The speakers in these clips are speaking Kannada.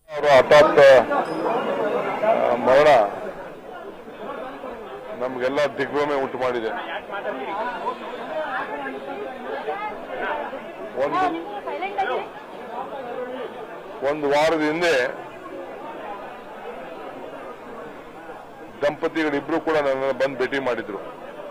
ಅವರ ಹಠಾತ್ ಆ, ಮರಣ ನಮಗೆಲ್ಲ ದಿಗ್ಭ್ರಮೆ ಉಂಟು ಮಾಡಿದೆ ಒಂದು ಒಂದು ವಾರದ ಹಿಂದೆ ದಂಪತಿಗಳಿಬ್ರು ಕೂಡ ನನ್ನನ್ನು ಬಂದು ಭೇಟಿ ಮಾಡಿದ್ರು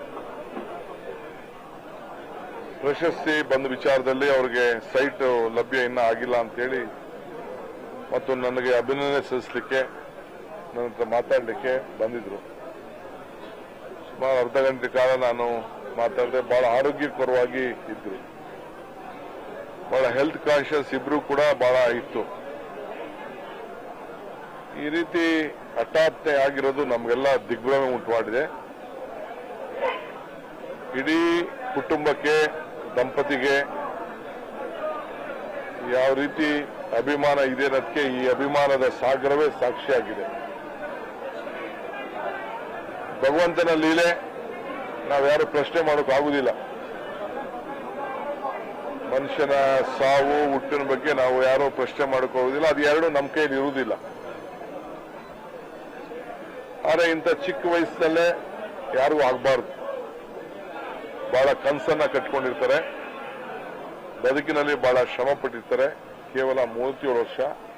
ಪ್ರಶಸ್ತಿ ಬಂದ ವಿಚಾರದಲ್ಲಿ ಅವರಿಗೆ ಸೈಟ್ ಲಭ್ಯ ಇನ್ನೂ ಆಗಿಲ್ಲ ಅಂತೇಳಿ ಮತ್ತು ನನಗೆ ಅಭಿನಂದನೆ ಸಲ್ಲಿಸಲಿಕ್ಕೆ ನನ್ನ ಹತ್ರ ಮಾತಾಡಲಿಕ್ಕೆ ಬಂದಿದ್ರು ಸುಮಾರು ಅರ್ಧ ಗಂಟೆ ಕಾಲ ನಾನು ಮಾತಾಡಿದೆ ಬಹಳ ಆರೋಗ್ಯಕರವಾಗಿ ಇದ್ರು ಬಹಳ ಹೆಲ್ತ್ ಕಾನ್ಶಿಯಸ್ ಇಬ್ರು ಕೂಡ ಬಹಳ ಇತ್ತು ಈ ರೀತಿ ಹಠಾತ್ತನೆ ಆಗಿರೋದು ನಮಗೆಲ್ಲ ದಿಗ್ಭ್ರಮೆ ಉಂಟು ಮಾಡಿದೆ ಇಡೀ ಕುಟುಂಬಕ್ಕೆ ದಂಪತಿಗೆ ಯಾವ ರೀತಿ ಅಭಿಮಾನ ಇದೆ ಅನ್ನೋದಕ್ಕೆ ಈ ಅಭಿಮಾನದ ಸಾಗರವೇ ಸಾಕ್ಷಿಯಾಗಿದೆ ಭಗವಂತನ ಲೀಲೆ ನಾವ್ಯಾರು ಪ್ರಶ್ನೆ ಮಾಡೋಕ್ಕಾಗುವುದಿಲ್ಲ ಮನುಷ್ಯನ ಸಾವು ಹುಟ್ಟಿನ ಬಗ್ಗೆ ನಾವು ಯಾರೋ ಪ್ರಶ್ನೆ ಮಾಡೋಕ್ಕಾಗುದಿಲ್ಲ ಅದು ಎರಡು ನಮ್ಮ ಕೈಯಲ್ಲಿ ಇರುವುದಿಲ್ಲ ಆದರೆ ಇಂಥ ಚಿಕ್ಕ ವಯಸ್ಸಿನಲ್ಲೇ ಯಾರಿಗೂ ಆಗಬಾರ್ದು ಬಹಳ ಕನಸನ್ನ ಕಟ್ಕೊಂಡಿರ್ತಾರೆ ಬದುಕಿನಲ್ಲಿ ಬಹಳ ಶ್ರಮ ಪಟ್ಟಿರ್ತಾರೆ ಕೇವಲ ಮೂವತ್ತೇಳು ವರ್ಷ